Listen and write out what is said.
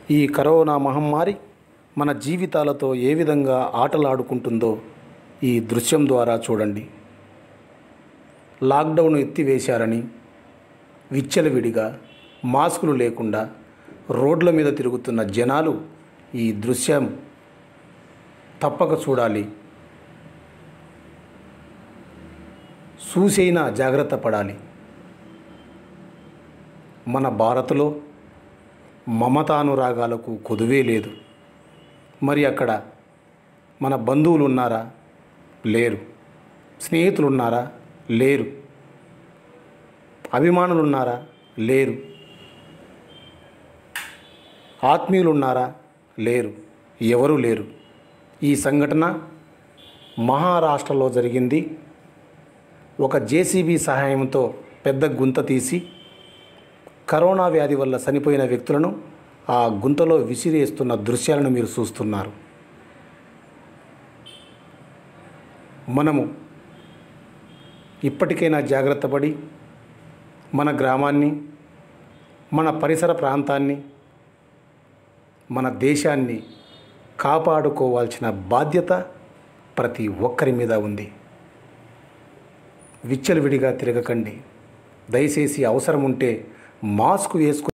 ఈ కరోనా మహమ్మారి మన జీవితాలతో ఏ విధంగా ఆటలాడుకుంటుందో ఈ దృశ్యం ద్వారా చూడండి లాక్డౌన్ ఎత్తివేశారని విచ్చలవిడిగా మాస్కులు లేకుండా రోడ్ల మీద తిరుగుతున్న జనాలు ఈ దృశ్యం తప్పక చూడాలి చూసైనా జాగ్రత్త పడాలి మన భారత్లో మమతానురాగాలకు కొదువే లేదు మరి అక్కడ మన బంధువులు ఉన్నారా లేరు స్నేహితులు ఉన్నారా లేరు అభిమానులు ఉన్నారా లేరు ఆత్మీయులు ఉన్నారా లేరు ఎవరూ లేరు ఈ సంఘటన మహారాష్ట్రలో జరిగింది ఒక జేసీబీ సహాయంతో పెద్ద గుంత తీసి కరోనా వ్యాధి వల్ల చనిపోయిన వ్యక్తులను ఆ గుంతలో విసిరేస్తున్న దృశ్యాలను మీరు చూస్తున్నారు మనము ఇప్పటికైనా జాగ్రత్త పడి మన గ్రామాన్ని మన పరిసర ప్రాంతాన్ని మన దేశాన్ని కాపాడుకోవాల్సిన బాధ్యత ప్రతి ఒక్కరి మీద ఉంది విచ్చలవిడిగా తిరగకండి దయచేసి అవసరం ఉంటే మాస్క్ వేసుకు